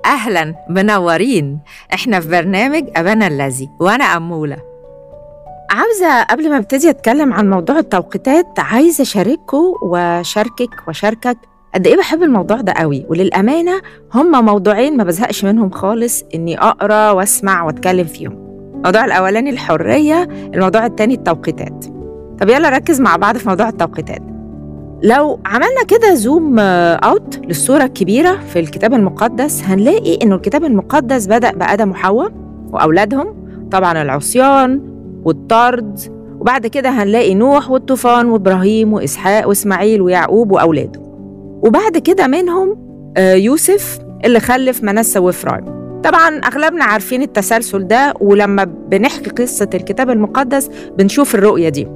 أهلا منورين إحنا في برنامج أبانا الذي وأنا أمولة عاوزة قبل ما ابتدي أتكلم عن موضوع التوقيتات عايزة أشارككم وشاركك وشاركك قد إيه بحب الموضوع ده قوي وللأمانة هما موضوعين ما بزهقش منهم خالص إني أقرأ وأسمع وأتكلم فيهم الموضوع الأولاني الحرية الموضوع التاني التوقيتات طب يلا ركز مع بعض في موضوع التوقيتات لو عملنا كده زوم اوت للصورة الكبيرة في الكتاب المقدس هنلاقي إنه الكتاب المقدس بدأ بآدم وحواء وأولادهم طبعا العصيان والطرد وبعد كده هنلاقي نوح والطوفان وإبراهيم وإسحاق وإسماعيل ويعقوب وأولاده وبعد كده منهم آه، يوسف اللي خلف منسى وإفرايم طبعا أغلبنا عارفين التسلسل ده ولما بنحكي قصة الكتاب المقدس بنشوف الرؤية دي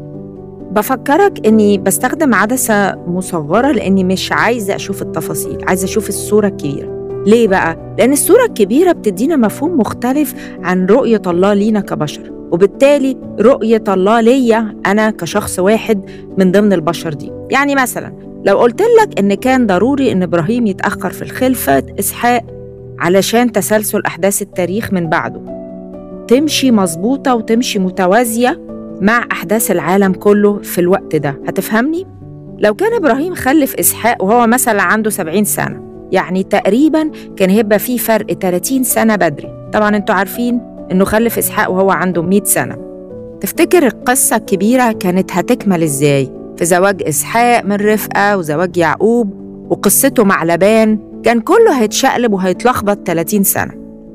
بفكرك اني بستخدم عدسه مصغره لاني مش عايزه اشوف التفاصيل عايزه اشوف الصوره الكبيره ليه بقى لان الصوره الكبيره بتدينا مفهوم مختلف عن رؤيه الله لينا كبشر وبالتالي رؤيه الله ليا انا كشخص واحد من ضمن البشر دي يعني مثلا لو قلت لك ان كان ضروري ان ابراهيم يتاخر في الخلفه اسحاق علشان تسلسل احداث التاريخ من بعده تمشي مظبوطه وتمشي متوازيه مع أحداث العالم كله في الوقت ده هتفهمني؟ لو كان إبراهيم خلف إسحاق وهو مثلا عنده 70 سنة يعني تقريبا كان هيبقى فيه فرق 30 سنة بدري طبعا انتوا عارفين انه خلف إسحاق وهو عنده 100 سنة تفتكر القصة الكبيرة كانت هتكمل ازاي؟ في زواج إسحاق من رفقة وزواج يعقوب وقصته مع لبان كان كله هيتشقلب وهيتلخبط 30 سنة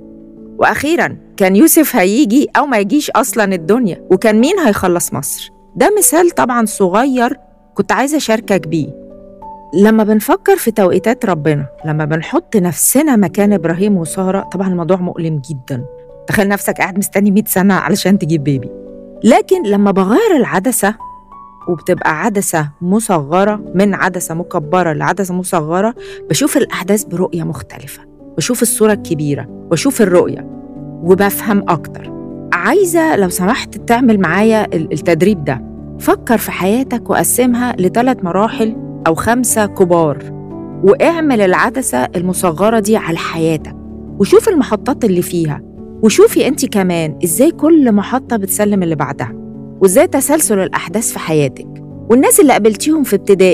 وأخيرا كان يوسف هيجي أو ما يجيش أصلا الدنيا وكان مين هيخلص مصر ده مثال طبعا صغير كنت عايزة أشاركك بيه لما بنفكر في توقيتات ربنا لما بنحط نفسنا مكان إبراهيم وسارة طبعا الموضوع مؤلم جدا تخيل نفسك قاعد مستني 100 سنة علشان تجيب بيبي لكن لما بغير العدسة وبتبقى عدسة مصغرة من عدسة مكبرة لعدسة مصغرة بشوف الأحداث برؤية مختلفة بشوف الصورة الكبيرة بشوف الرؤية وبفهم أكتر عايزة لو سمحت تعمل معايا التدريب ده فكر في حياتك وقسمها لثلاث مراحل أو خمسة كبار واعمل العدسة المصغرة دي على حياتك وشوف المحطات اللي فيها وشوفي أنت كمان إزاي كل محطة بتسلم اللي بعدها وإزاي تسلسل الأحداث في حياتك والناس اللي قابلتيهم في ابتدائي